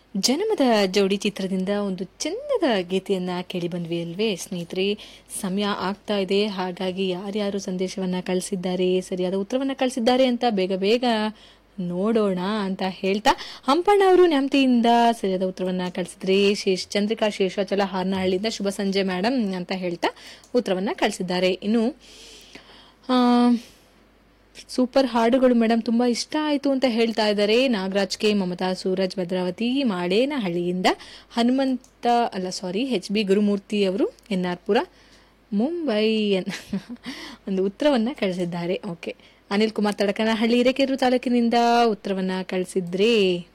ಜನಮದ ಜೋಡಿ ಚಿತ್ರದಿಂದ ಒಂದು ಚಂದದ ಗೀತೆಯನ್ನ ಕೇಳಿ ಬಂದ್ವಿ ಅಲ್ವೇ ಸ್ನೇಹಿತರೆ ಸಮಯ ಆಗ್ತಾ ಇದೆ ಹಾಗಾಗಿ ಯಾರ್ಯಾರು ಸಂದೇಶವನ್ನ ಕಳಿಸಿದ್ದಾರೆ ಸರಿಯಾದ ಉತ್ತರವನ್ನ ಕಳಿಸಿದ್ದಾರೆ ಅಂತ ಬೇಗ ಬೇಗ ನೋಡೋಣ ಅಂತ ಹೇಳ್ತಾ ಹಂಪಣ್ಣ ಅವರು ನ್ಯಾಮತಿಯಿಂದ ಸರಿಯಾದ ಉತ್ತರವನ್ನ ಕಳಿಸಿದ್ರಿ ಶೇಷ್ ಚಂದ್ರಿಕಾ ಶೇಷಾಚಲ ಹಾರ್ನಹಳ್ಳಿಯಿಂದ ಶುಭ ಸಂಜೆ ಮೇಡಮ್ ಅಂತ ಹೇಳ್ತಾ ಉತ್ತರವನ್ನ ಕಳಿಸಿದ್ದಾರೆ ಇನ್ನು ಆ, ಸೂಪರ್ ಹಾಡುಗಳು ಮೇಡಮ್ ತುಂಬಾ ಇಷ್ಟ ಆಯಿತು ಅಂತ ಹೇಳ್ತಾ ಇದ್ದಾರೆ ನಾಗರಾಜ್ ಕೆ ಮಮತಾ ಸೂರಜ್ ಭದ್ರಾವತಿ ಮಾಳೇನಹಳ್ಳಿಯಿಂದ ಹನುಮಂತ ಅಲ್ಲ ಸಾರಿ ಎಚ್ ಬಿ ಗುರುಮೂರ್ತಿ ಅವರು ಎನ್ ಆರ್ ಪುರ ಮುಂಬೈ ಎನ್ ಒಂದು ಉತ್ತರವನ್ನ ಕಳಿಸಿದ್ದಾರೆ ಓಕೆ ಅನಿಲ್ ಕುಮಾರ್ ತಡಕನಹಳ್ಳಿ ಹಿರೇಕೆರೂರು ತಾಲೂಕಿನಿಂದ ಉತ್ತರವನ್ನ ಕಳಿಸಿದ್ರಿ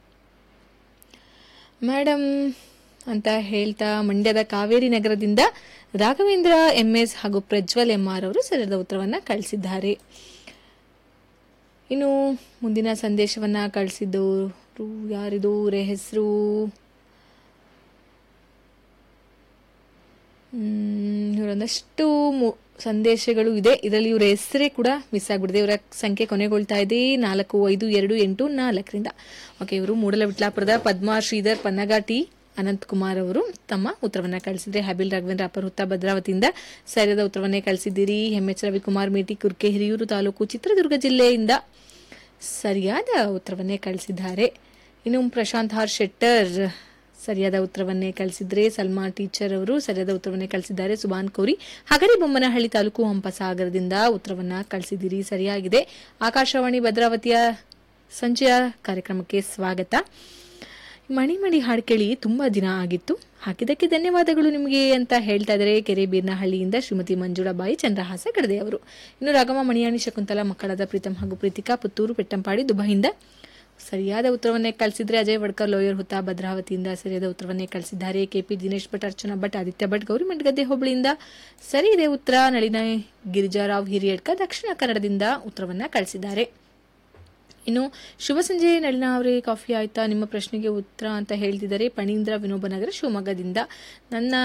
ಮೇಡಮ್ ಅಂತ ಹೇಳ್ತಾ ಮಂಡ್ಯದ ಕಾವೇರಿ ನಗರದಿಂದ ರಾಘವೇಂದ್ರ ಎಂ ಎಸ್ ಹಾಗೂ ಪ್ರಜ್ವಲ್ ಎಂ ಆರ್ ಅವರು ಸರಿಯಾದ ಉತ್ತರವನ್ನ ಕಳಿಸಿದ್ದಾರೆ ಇನ್ನು ಮುಂದಿನ ಸಂದೇಶವನ್ನ ಕಳಿಸಿದ್ದವರು ಯಾರಿದು ಅವರ ಹೆಸರು ಇವರೊಂದಷ್ಟು ಮು- ಸಂದೇಶಗಳು ಇದೆ ಇದರಲ್ಲಿ ಇವರ ಹೆಸರೇ ಕೂಡ ಮಿಸ್ ಆಗ್ಬಿಡಿದೆ ಇವರ ಸಂಖ್ಯೆ ಕೊನೆಗೊಳ್ತಾ ಇದೆ ನಾಲ್ಕು ಐದು ಎರಡು ಎಂಟು ನಾಲ್ಕರಿಂದ ಓಕೆ ಇವರು ಮೂಡಲವಿಟ್ಲಾಪುರದ ಪದ್ಮಾ ಶ್ರೀಧರ್ ಪನ್ನಗಾಟಿ ಅನಂತ್ ಕುಮಾರ್ ಅವರು ತಮ್ಮ ಉತ್ತರವನ್ನ ಕಳಿಸಿದ್ರೆ ಹ್ಯಾಬಿಲ್ ರಾಘವೇಂದ್ರ ಅಪರಹುತ್ತ ಭದ್ರಾವತಿಯಿಂದ ಸರಿಯಾದ ಉತ್ತರವನ್ನೇ ಕಳಿಸಿದ್ದೀರಿ ಎಂ ಎಚ್ ರವಿಕುಮಾರ್ ಮೇಟಿ ಕುರ್ಕೆ ಹಿರಿಯೂರು ತಾಲೂಕು ಚಿತ್ರದುರ್ಗ ಜಿಲ್ಲೆಯಿಂದ ಸರಿಯಾದ ಉತ್ತರವನ್ನೇ ಕಳಿಸಿದ್ದಾರೆ ಇನ್ನು ಪ್ರಶಾಂತ್ ಆರ್ ಶೆಟ್ಟರ್ ಸರಿಯಾದ ಉತ್ತರವನ್ನೇ ಕಳಿಸಿದ್ರೆ ಸಲ್ಮಾ ಟೀಚರ್ ಅವರು ಸರಿಯಾದ ಉತ್ತರವನ್ನೇ ಕಳಿಸಿದ್ದಾರೆ ಸುಬಾನ್ ಕೌರಿ ಹಗರಿ ಬೊಮ್ಮನಹಳ್ಳಿ ತಾಲೂಕು ಹಂಪಸಾಗರದಿಂದ ಉತ್ತರವನ್ನ ಕಳಿಸಿದ್ದೀರಿ ಸರಿಯಾಗಿದೆ ಆಕಾಶವಾಣಿ ಭದ್ರಾವತಿಯ ಸಂಜೆಯ ಕಾರ್ಯಕ್ರಮಕ್ಕೆ ಸ್ವಾಗತ ಮಣಿ ಮಣಿ ಹಾಡು ಕೇಳಿ ತುಂಬಾ ದಿನ ಆಗಿತ್ತು ಹಾಕಿದ್ದಕ್ಕೆ ಧನ್ಯವಾದಗಳು ನಿಮಗೆ ಅಂತ ಹೇಳ್ತಾ ಇದ್ದಾರೆ ಕೆರೆಬೀರ್ನಹಳ್ಳಿಯಿಂದ ಶ್ರೀಮತಿ ಮಂಜುಳಾಬಾಯಿ ಚಂದ್ರಹಾಸ ಗಡದೆ ಅವರು ಇನ್ನು ರಾಗಮ್ಮ ಮಣಿಯಾಣಿ ಶಕುಂತಲ ಮಕ್ಕಳಾದ ಪ್ರೀತಮ್ ಹಾಗೂ ಪ್ರೀತಿಕಾ ಪುತ್ತೂರು ಪೆಟ್ಟಂಪಾಡಿ ದುಬೈಯಿಂದ ಸರಿಯಾದ ಉತ್ತರವನ್ನೇ ಕಳಿಸಿದ್ರೆ ಅಜಯ್ ವಡ್ಕರ್ ಲೋಯರ್ ಹುತಾ ಭದ್ರಾವತಿಯಿಂದ ಸರಿಯಾದ ಉತ್ತರವನ್ನೇ ಕಳಿಸಿದ್ದಾರೆ ಕೆಪಿ ದಿನೇಶ್ ಭಟ್ ಅರ್ಚನಾ ಭಟ್ ಆದಿತ್ಯ ಭಟ್ ಗೌರಿ ಮಂಡಗದ್ದೆ ಹೋಬಳಿಯಿಂದ ಸರಿ ಇದೆ ಉತ್ತರ ನಳಿನ ಗಿರಿಜಾರಾವ್ ಹಿರಿಯಡ್ಕ ದಕ್ಷಿಣ ಕನ್ನಡದಿಂದ ಉತ್ತರವನ್ನ ಕಳಿಸಿದ್ದಾರೆ ಇನ್ನು ಶುಭ ಸಂಜೆ ನಳಿನ ಅವರೇ ಕಾಫಿ ಆಯ್ತಾ ನಿಮ್ಮ ಪ್ರಶ್ನೆಗೆ ಉತ್ತರ ಅಂತ ಹೇಳ್ತಿದ್ದಾರೆ ಪಣೀಂದ್ರ ವಿನೋಬನಗರ ಶಿವಮೊಗ್ಗದಿಂದ ನನ್ನ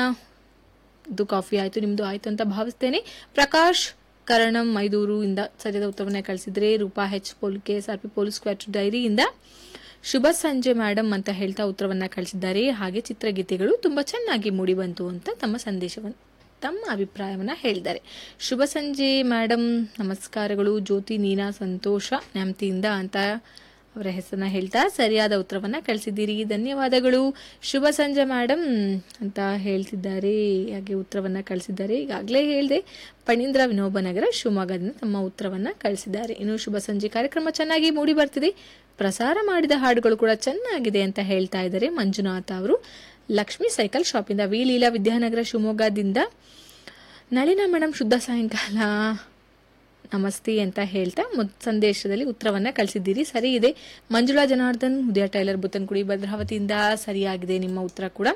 ಇದು ಕಾಫಿ ಆಯ್ತು ನಿಮ್ದು ಆಯ್ತು ಅಂತ ಭಾವಿಸ್ತೇನೆ ಪ್ರಕಾಶ್ ಕರಣಂ ಮೈದೂರು ಇಂದ ಸರಿಯಾದ ಉತ್ತರವನ್ನ ಕಳಿಸಿದ್ರೆ Roopa H Polke S R P police quarter ಡೈರಿಯಿಂದ ಶುಭ ಸಂಜೆ ಮೇಡಮ್ ಅಂತ ಹೇಳ್ತಾ ಉತ್ತರವನ್ನ ಕಳಿಸಿದ್ದಾರೆ ಹಾಗೆ ಚಿತ್ರಗೀತೆಗಳು ತುಂಬಾ ಚೆನ್ನಾಗಿ ಮೂಡಿ ಬಂತು ಅಂತ ತಮ್ಮ ಸಂದೇಶವನ್ನು ತಮ್ಮ ಅಭಿಪ್ರಾಯವನ್ನ ಹೇಳಿದ್ದಾರೆ ಶುಭ ಸಂಜೆ ಮೇಡಮ್ ನಮಸ್ಕಾರಗಳು ಜ್ಯೋತಿ ನೀನಾ ಸಂತೋಷ ನ್ಯಾಮತಿಯಿಂದ ಅಂತ ಅವರ ಹೆಸರನ್ನ ಹೇಳ್ತಾ ಸರಿಯಾದ ಉತ್ತರವನ್ನ ಕಳಿಸಿದ್ದೀರಿ ಧನ್ಯವಾದಗಳು ಶುಭ ಸಂಜೆ ಮೇಡಮ್ ಅಂತ ಹೇಳ್ತಿದ್ದಾರೆ ಹಾಗೆ ಉತ್ತರವನ್ನ ಕಳಿಸಿದ್ದಾರೆ ಈಗಾಗಲೇ ಹೇಳಿದೆ ಪಣೀಂದ್ರ ವಿನೋಬನಗರ ಶಿವಮೊಗ್ಗದಿಂದ ತಮ್ಮ ಉತ್ತರವನ್ನ ಕಳಿಸಿದ್ದಾರೆ ಇನ್ನು ಶುಭ ಸಂಜೆ ಕಾರ್ಯಕ್ರಮ ಚೆನ್ನಾಗಿ ಮೂಡಿ ಬರ್ತಿದೆ ಪ್ರಸಾರ ಮಾಡಿದ ಹಾಡುಗಳು ಕೂಡ ಚೆನ್ನಾಗಿದೆ ಅಂತ ಹೇಳ್ತಾ ಇದ್ದಾರೆ ಮಂಜುನಾಥ್ ಅವರು ಲಕ್ಷ್ಮಿ ಸೈಕಲ್ ಶಾಪಿಂದ ವಿ ಲೀಲಾ ವಿದ್ಯಾನಗರ ಶಿವಮೊಗ್ಗದಿಂದ ನಳಿನ ಮೇಡಮ್ ಶುದ್ಧ ಸಾಯಂಕಾಲ ನಮಸ್ತೆ ಅಂತ ಹೇಳ್ತಾ ಮೊದ್ ಸಂದೇಶದಲ್ಲಿ ಉತ್ತರವನ್ನ ಕಳಿಸಿದ್ದೀರಿ ಸರಿ ಇದೆ ಮಂಜುಳಾ ಜನಾರ್ದನ್ ಉದಯ ಟೈಲರ್ ಬುತ್ತನ್ಕುಡಿ ಭದ್ರಾವತಿಯಿಂದ ಸರಿಯಾಗಿದೆ ನಿಮ್ಮ ಉತ್ತರ ಕೂಡ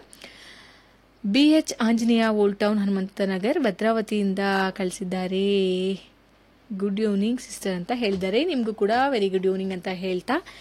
B H Anjaneya old town Hanumanthanagar ಭದ್ರಾವತಿಯಿಂದ ಕಳಿಸಿದ್ದಾರೆ ಗುಡ್ ಈವ್ನಿಂಗ್ ಸಿಸ್ಟರ್ ಅಂತ ಹೇಳಿದ್ದಾರೆ ನಿಮಗೂ ಕೂಡ ವೆರಿ ಗುಡ್ ಈವ್ನಿಂಗ್ ಅಂತ ಹೇಳ್ತಾ